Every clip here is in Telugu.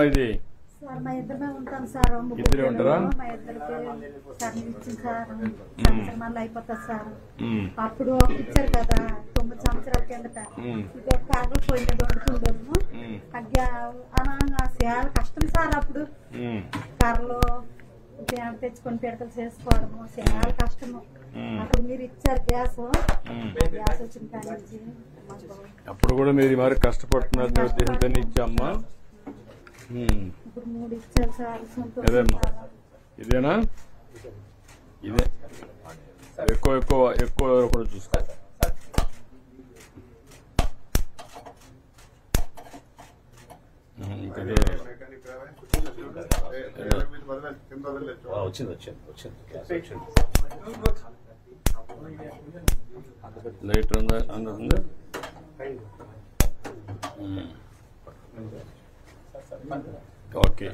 ఇది సార్ మా ఇద్దరమే ఉంటాం సార్ ముగ్గురు ఇద్దరే ఉంటారా? పిల్లలు, మా ఇద్దరికి సార్ ఇచ్చింది సార్ సంవత్సరం మళ్ళీ అయిపోతుంది సార్ ఉమ్, అప్పుడు ఒకటి ఇచ్చారు కదా తొమ్మిది సంవత్సరాల కిందట ఉమ్, ఇది ఒక కారణం పోయిన వండుకుంటాము ఉమ్, అగ్గా అనంగా చాలా కష్టం సార్ అప్పుడు ఉమ్, కర్రలు బ్యాగ్ తెచ్చుకొని పిడకలు చేసుకోవడము చాలా కష్టము ఉమ్. అప్పుడు మీరు ఇచ్చారు గ్యాస్ ఉమ్. ఆ గ్యాస్ వచ్చిన కాడి నుంచి మాకు అప్పుడు కూడా మీరు మరి కష్టపడుతున్నారనే ఉద్దేశంతో ఇచ్చామ్మా ఉమ్, ఇప్పుడు మూడు ఇచ్చారు సార్ సంతోషం అదేమ్మా. చాలా. ఇదేనా ఇదే ఎక్కువ ఎక్కువ ఎక్కువ కూడా చూసుకో ఉమ్, ఇంకా ఇదే. ఆ, వచ్చింది వచ్చింది వచ్చింది గ్యాస్ వచ్చింది లైట్ ఉందా అందరు ఉందా ఉమ్. ఓకే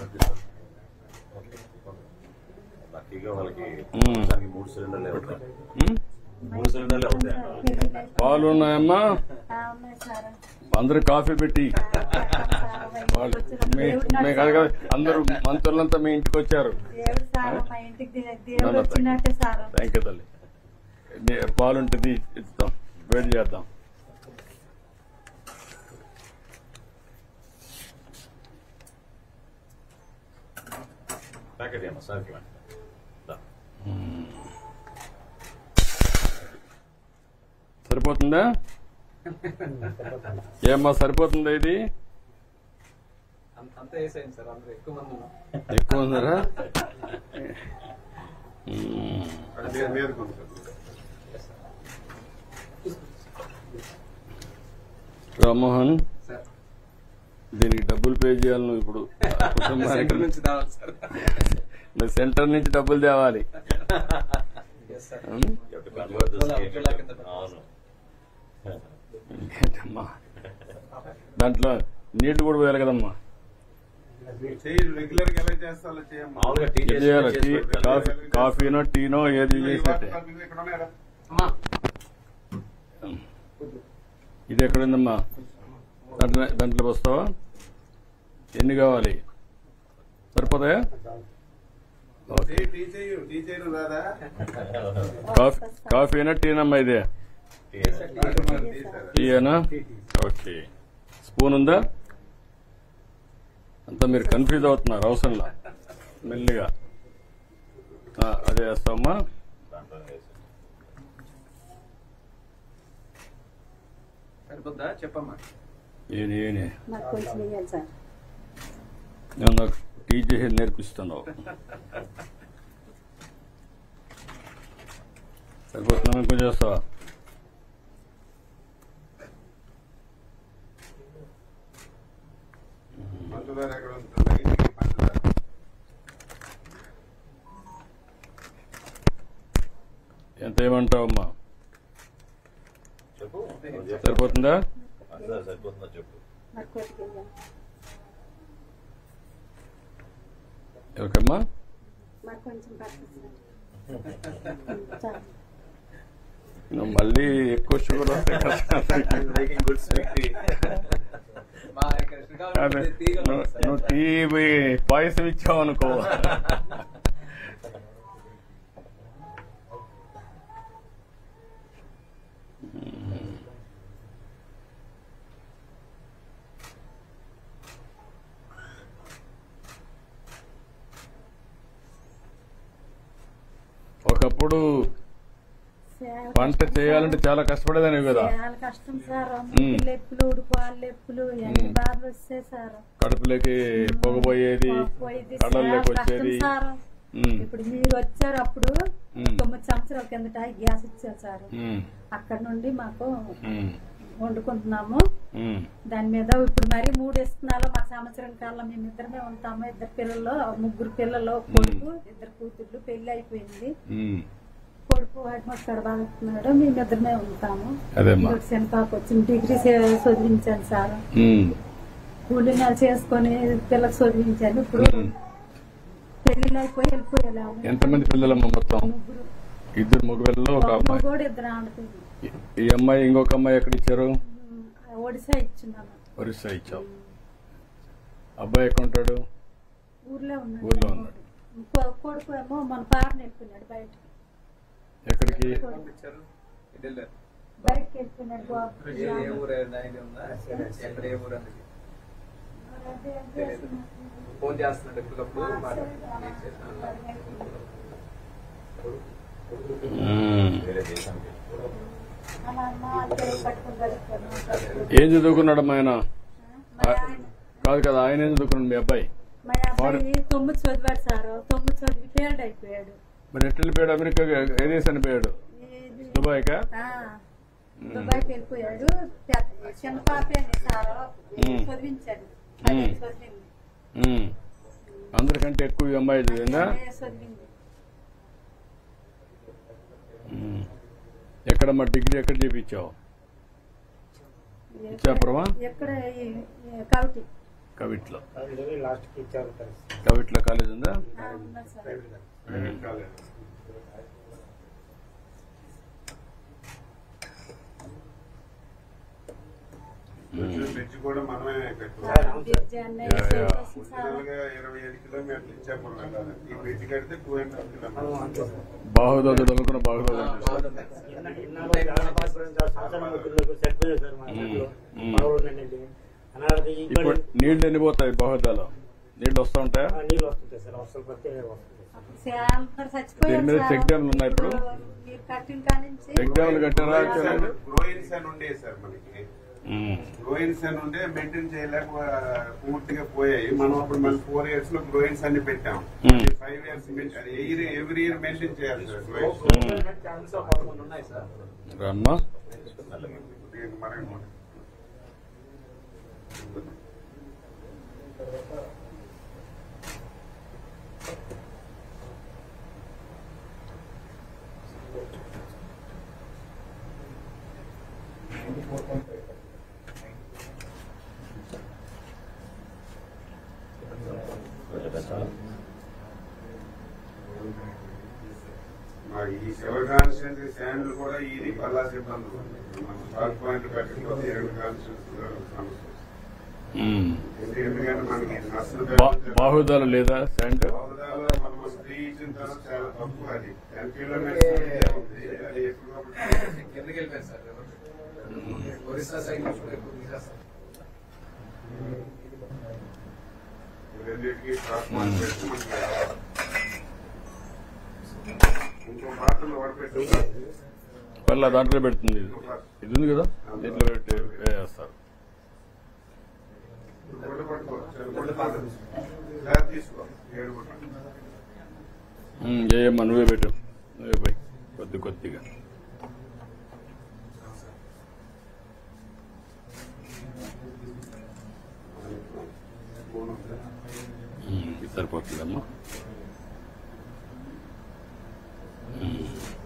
లక్కీగా వాళ్ళకి మ్మ్. దానికి మూడు సిలిండర్లు అవుతాయి ఉమ్? మూడు సిలిండర్లు అవుతాయి పాలు ఉన్నాయమ్మా ఆ, ఉన్నాయి సార్ అందరు కాఫీ పెట్టి వాళ్ళు మీ మీ కాదు కదా అందరూ మంత్రులంతా మీ ఇంటికి వచ్చారు దేవుడు సార్ మా ఇంటికి దే- దేవుడు వచ్చినట్టే సార్ థ్యాంక్ యూ తల్లి నీ పాలుంటుంది ఇస్తాం వేడి చేద్దాం ప్యాకెట్ ఏమో సార్ ఇవ్వండి దా. సరిపోతుందా ఏమ్మా సరిపోతుందా ఇది అంత- అంతా వేసేయండి సార్ అందరూ ఎక్కువ మంది ఉన్నాం ఎక్కువ ఉందరా మ్మ్. రామ్మోహన్ సార్ దీనికి డబ్బులు పే చేయాలి నువ్వు ఇప్పుడు కుటుంబానికి సెంటర్ నుంచి రావాలి సార్ నువ్వు సెంటర్ నుంచి డబ్బులు తేవాలి ఎస్ సార్ ఉమ్? You have to convert this Ujjwala- cake. Ujjwala కింద పెట్టాలి. అవును ఇంకేంటమ్మా దాంట్లో నీళ్లు కూడా పోయాలి కదమ్మా రెగ్యులర్ గా ఎలా చేస్తా అలా చేయమ్మా మామూలుగా టీ ఏం చేసి చేయాలి చేసి టీ పెట్టాలి. కాఫీ కాఫీనో టీనో ఏది చేసి పెట్టే ఇక్కడ ఉన్నాయా అమ్మా ఇది ఎక్కడుందమ్మా దాంట్లో దాంట్లో వస్తావా ఎన్ని కావాలి సరిపోతాయా ఓకే. టీ టీ చేయు టీ చేయడం రాదా కాఫీ కాఫీనా టీనమ్మా ఇదే టీ వేసి. టీ సార్ టీయేనా ఓకే స్పూన్ ఉందా అంతా మీరు కన్ఫ్యూజ్ అవుతున్నారు అవసరంలా మెల్లిగా ఆ, అదే వేస్తామా దాంట్లో వేసి. సరిపోద్దా చెప్పమ్మా ఏని ఏని నాకు కొంచెం ఇవ్వాలి సార్ నేను నాకు టీ చేసి నేర్పిస్తున్నావు సరిపోతున్నా కొంచెం చేస్తావా పంచదార ఎక్కడ ఉంటుంది ఇంటికి పంచదార ఎంత ఏమంటావమ్మా చెప్పు నువ్వు చెప్పు. సరిపోతుందా అందరూ సరిపోతుందా చెప్పు నాకు కొద్దిగా ఇవ్వాలి. ఎవరికమ్మా మాకు కొంచెం పడుతుంది సార్ చాలు. నువ్వు మళ్ళీ ఎక్కువ షుగర్ వస్తే కష్టం. మేకింగ్ గుడ్ స్వీట్ మా ఇక్కడ శ్రీకాకుళం అదే, తీగలు నువ్వు ఉన్నాయి సార్. నువ్వు టీ పోయి పాయసం ఇచ్చావు అనుకో ఒకప్పుడు చాలా పంట కష్టం చేయాలంటే సార్. చాలా కష్టపడేదానివి కదా చాలా కష్టం సార్ మ్మ్. లెప్పులు ఉడుకోవాలి లెప్పులు ఎన్ని మ్మ్. బాధలు వస్తాయి సార్ కడుపులోకి పొగబోయేది పోయేది కళ్ళల్లోకి చాలా కష్టం వచ్చేది సార్ ఉమ్, ఇప్పుడు మీరు వచ్చారు అప్పుడు మ్మ్. తొమ్మిది సంవత్సరాల కిందట గ్యాస్ ఇచ్చారు సార్ ఉమ్, అక్కడ నుండి మాకు ఉమ్, వండుకుంటున్నాము ఉమ్, దాని మీద ఇప్పుడు మరి మూడు ఇస్తున్నాలో మా సంవత్సరం కాలం మేము ఇద్దరమే ఉంటాము ఇద్దరు పిల్లలు ముగ్గురు పిల్లలు కొడుకు ఇద్దరు కూతుర్లు పెళ్లి అయిపోయింది ఉమ్. కొడుకు హెడ్మాస్టర్ బాగుతున్నాడు మేము ఇద్దరమే ఉంటాము అదేమ్మా. ఇంకొక చిన్న పాప వచ్చింది డిగ్రీ చే- చదివించాను సార్ ఉమ్, కూలి నెల చేసుకొని పిల్లలకు చదివించాను ఇప్పుడు ఉమ్. పెళ్లిళ్ళు అయిపోయి వెళ్ళిపోయాము ఎంతమంది పిల్లలమ్మా మొత్తం ముగ్గురు ఇద్దరు మగపిల్లలు ఒక ఒక అమ్మాయి మగోడు ఇద్దరు ఆడుతుంది ఈ- ఈ అమ్మాయి ఇంకొక అమ్మాయి ఎక్కడ ఇచ్చారు ఒడిశా ఇచ్చున్నాను ఒరిస్సా ఇచ్చావు అబ్బాయి ఎక్కడ ఉంటాడు ఊర్లో ఉన్నాడు ఊర్లో ఉన్నాడు. కొ- కొడుకు ఏమో మన పారని వెళ్ళిపోయినాడు బయట ఎక్కడికి పంపించారు ఇటు వెళ్ళారు బయటకి వెళ్ళిపోయినాడు బాబు ఏ ఏ ఊరు ఆయన ఉందా ఎక్కడ ఏ ఊరు అనేది అదే, అదే అసలు. ఫోన్ చేస్తున్నాడు ఎప్పటికప్పుడు మాట్లాడుతున్నాడు మ్మ్. వేరే దేశానికి అలా అమ్మ అక్కడ పట్టుకుని బతుకుతాడు. ఏం చదువుకున్నాడు మా ఆయన మా ఆయన కాదు కదా ఆయన ఏం చదువుకున్నాడు మీ అబ్బాయి మా అబ్బాయి తొమ్మిది చదివాడు సార్ తొమ్మిది చదివి ఫెయిల్డ్ అయిపోయాడు మరి ఎట్లా వెళ్ళిపోయాడు అమెరికా ఏ దేశానికి పోయాడు ఇది దుబాయ్కా ఆ, దుబాయ్కి వెళ్ళిపోయాడు పెద్ద- చిన్న పాపే అని సార్ మ్మ్. చదివించాడు మ్మ్. అదే చదివింది మ్మ్. అందరికంటే ఎక్కువ ఈ అమ్మాయి చదివిందా అదే చదివింది మ్మ్. ఎక్కడ మా డిగ్రీ ఎక్కడ చేపించావు ఇచ్చాపురమా? ఎక్కడ ఈ- ఈ కవిటి కవిట్లో లాస్ట్కి ఇచ్చారు పరిస్థితి కవిట్లో కాలేజ్ ఉందా ఆ, ఉన్నది సార్ ప్రైవేట్ కాలేజ్ బ్రిడ్జ్ కూడా మనమే కట్టుకోవాలి బ్రిడ్జి అన్నీ యా, యా. చేసేసి సార్ ఒరిజినల్ గా ఇరవై ఏడు కిలోమీటర్లు ఇచ్చాపురం వెళ్ళాలి ఈ బ్రిడ్జ్ కడితే టూ అండ్ హాఫ్ కిలోమీటర్స్ బాహుదాదుడు అనుకున్న బాహుదాదుడు ఇన్నాళ్ళు చాలా సంవత్సరాలు సంవత్సరం ముగ్గురు చనిపోయారు సార్ మా ఇంట్లో మ్మ్. మా ఊళ్ళోనండి అనాథ ఇప్పుడు ఇప్పుడు నీళ్లు ఎన్ని పోతాయి బాహుదాలో నీళ్లు వస్తూ ఉంటాయా ఆ, నీళ్ళు వస్తుంటాయి సార్ వర్షాలు పడితే వస్తుంటాయి అప్పుడు అందరు చచ్చిపోయారు దీని మీద సార్. చెక్ డ్యామ్లు ఉన్నాయి ఇప్పుడు? మీరు కట్టిన కానించి చెక్ డ్యామ్లు కట్టారా చూడండి. గ్రోయిన్స్ అని ఉండే సార్ మనకి మ్మ్. గ్రోయిన్స్ అని ఉండే మెయింటైన్ చేయలేక ఆ, పూర్తిగా పోయాయి మనం అప్పుడు మళ్ళీ ఫోర్ ఇయర్స్ లో గ్రోయిన్స్ అన్ని పెట్టాం Hmm. Five years every every year maintain చేయాలి సార్ గ్రోయిన్స్ ఛాన్స్ పదకొండు ఉన్నాయి సార్ రమ్మా దీనికి మనం మా ఈ సెవెన్ కాన్స్టిట్యూన్సీ శాండ్లు కూడా ఇది పల్లాసి ఇబ్బందులు మనం స్టాక్ పాయింట్ పెట్టకపోతే ఏడు కాన్స్టిట్యూన్సీ సమస్య వస్తుంది. మ్మ్. ఎందుకంటే మనకి నష్టం బా- బాహుదాలు లేదా శాండ్ బహుదాలో మనం త్రీ ఇచ్చిన తర్వాత చాలా తక్కువ అది టెన్ కిలోమీటర్స్ ఉంది అది ఎప్పటికప్పుడు కిందకి వెళ్ళిపోయారు సార్ ఒరిస్సా సైడ్ నుంచి కూడా ఎక్కువ తీసేస్తారు రెండింటికి స్టాక్ పాయింట్ పెట్టి మనకి ఇంకో పాత్రలో వడపెట్టి పర్లా దాంట్లో పెడుతుంది ఇది ఇది ఉంది కదా దీంట్లో పెట్టి వేస్తారు గుడ్డ పట్టుకో చాలా గుడ్డ పట్టుకో సార్ తీసుకో ఏడు గుడ్డ మ్మ్. ఏయమ్మా నువ్వే పెట్టు నువ్వే పోయి కొద్ది కొద్దిగా మూడు మ్మ్. ఇది సరిపోతుందమ్మా మ్మ్.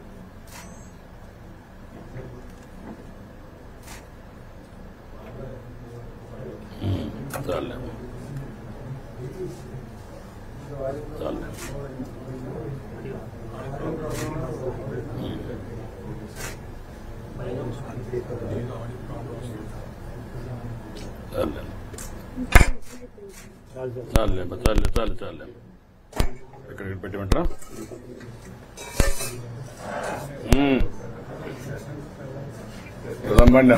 మ్మ్. చాలులేమ్మా చాలే చాలే చాలు సార్ చాలులేమ్మా చాలే చాలు చాలే ఇక్కడికి పెట్టమంటారా మ్మ్. రమ్మండి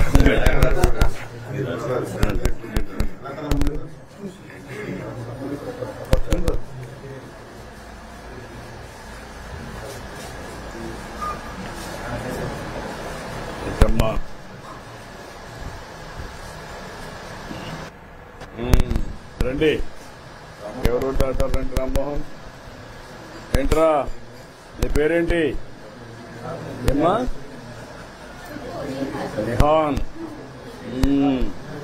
ఇదమ్మా మ్మ్. రండి ఎవరు ఉంటారు రండి రామ్మోహన్ ఏంట్రా నీ పేరేంటి ఏమ్మా నిహాన్ మ్మ్.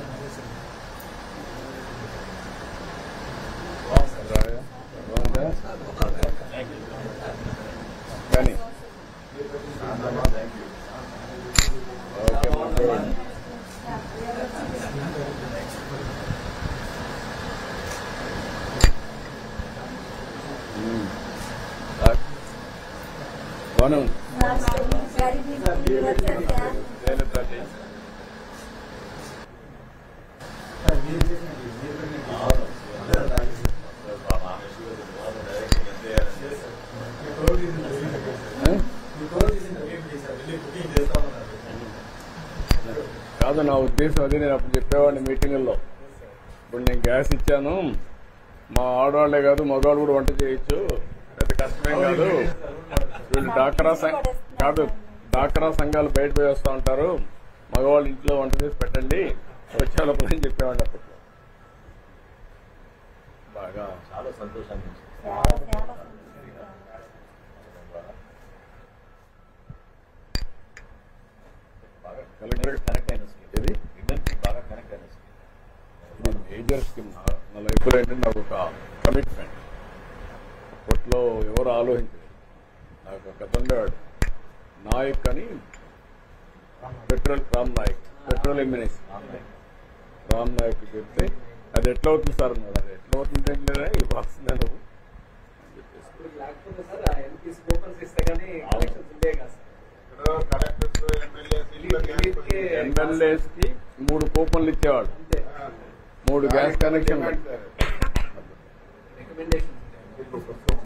రాయా? బాగుందా? కానీ ఓకే అమ్మా, గుడ్. మ్మ్. ఆ, బాగానే ఉంది జయలలిత కాదు నా ఉద్దేశం అది నేను అప్పుడు చెప్పేవాడిని మీటింగుల్లో ఇప్పుడు నేను గ్యాస్ ఇచ్చాను మా ఆడవాళ్లే కాదు మగవాళ్ళు కూడా వంట చేయొచ్చు పెద్ద కష్టమేం కాదు వీళ్ళు డాక్టరా సంఘ కాదు డాక్టరా సంఘాలు బయట పోయి వస్తూ ఉంటారు మగవాళ్ళు ఇంట్లో వంట చేసి పెట్టండి వచ్చే లోపల అని చెప్పేవాడిని అప్పట్లో బాగా చాలా సంతోషాన్ని ఇచ్చింది. చాలా చాలా సంతోషంగా. బాగా కలెక్టర్ కనెక్ట్ అయిన స్కీమ్ ఇది? విమెన్కి బాగా కనెక్ట్ అయిన స్కీమ్ ఇది మేజర్ స్కీమ్ నా- నా లైఫ్లో ఏంటంటే నాకు ఒక కమిట్మెంట్ అప్పట్లో ఎవరు ఆలోచించలేదు నాకు ఒక కథ ఉండేవాడు నాయక్ అని petrol Ram Naik petroleum minister online Ram Naik చెప్తే అది ఎట్లా అవుతుంది సార్ అన్నాడు అది ఎట్లా అవుతుంది అంటే ఇది వస్తుంది నువ్వు అని చెప్పేసి ఇప్పుడు లేకపోతే సార్ ఆ ఎంపీస్ కూపన్స్ ఇస్తే కానీ కలెక్షన్స్ ఉండే కదా సార్ ఇక్కడ కలెక్టర్స్ ఎమ్మెల్యేస్ ఇల్లు వీటికి ఎమ్మెల్యేస్ కి మూడు కూపన్లు ఇచ్చేవాడు అంతే మూడు గ్యాస్ కనెక్షన్ రికమెండేషన్స్ ఇప్పుడు పుస్తకం